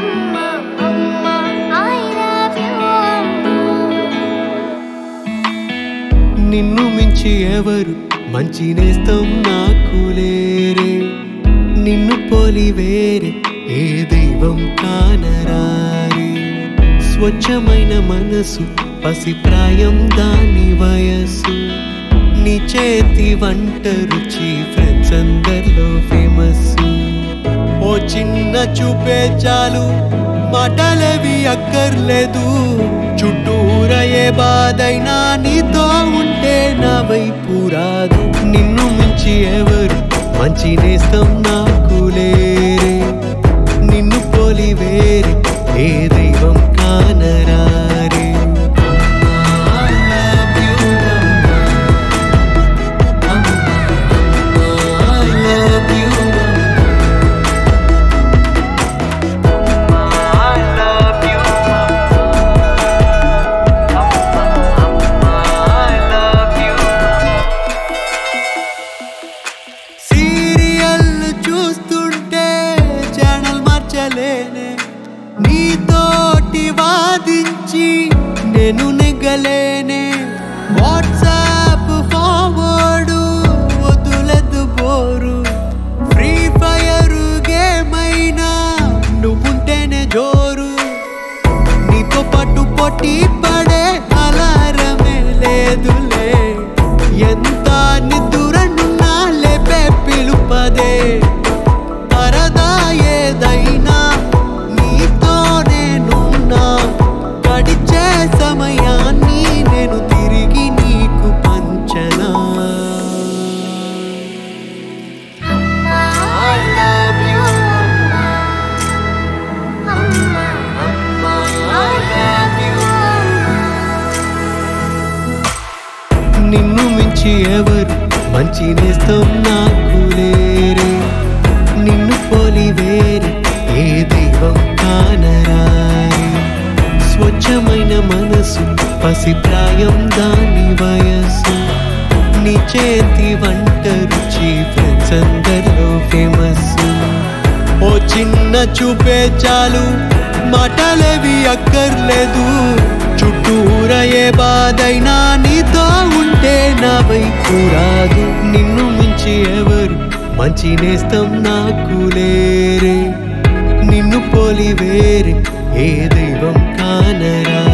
అమ్మా అమ్మా I love you నిన్ను మించి ఎవరు మంచి నేస్తం నాకు లేరే నిన్ను పోలి వేరే ఏ దైవం కానరారే స్వచ్ఛమైన మనసు పసిప్రాయం దాని వయస్సు నీ చేతి వంట రుచి ఫ్రెండ్స్ అందరిలో ఫేమస్ ఓ చిన్న చూపే చాలు మాటలవి అక్కర్లేదు చుట్టూర ఏ బాధైనా నీతో ఉంటే నా వైపు రాదు నిన్ను మించి ఎవరు మంచి నేస్తం నాకు లేరే నిన్ను పోలి వేరే ఏ దైవం కానరారే I love you, అమ్మా. అమ్మా, I love you, I love you, I love you. Serial చూస్తుంటే ఛానల్ మార్చలేనే నీతోటి వాదించి నేను నెగ్గలేనే వాట్సాప్ ఫార్వర్డ్ వదులదు బోరు ఫ్రీ ఫైర్ గేమ్ అయినా నువ్వుంటేనే జోరు నీతో పాటు పోటీ పడే అలారమే లేదులే ఎంత నిద్దురనున్నా లేపే పిలుపదే పరదా ఏదైనా నీతో నేనున్నా గడిచే సమయాన్ని నేను తిరిగి నీకు పంచనా I love you అమ్మా అమ్మా I love you నిన్ను మించి ఎవరు మంచి నేస్తం నాకు లేరే నిన్ను పోలి వేరే ఏ దైవం కానరారే స్వచ్ఛమైన మనసు పసిప్రాయం దాని వయస్సు నీ చేతి వంట రుచి ఫ్రెండ్స్ అందరిలో ఫేమస్ ఓ చిన్న చూపే చాలు మాటలవి అక్కర్లేదు చుట్టూర ఏ బాధైనా నీతో ఉంటే నా వైపు రాదు నిన్ను మించి ఎవరు మంచి నేస్తం నాకు లేరే నిన్ను పోలి వేరే ఏ దైవం కానరా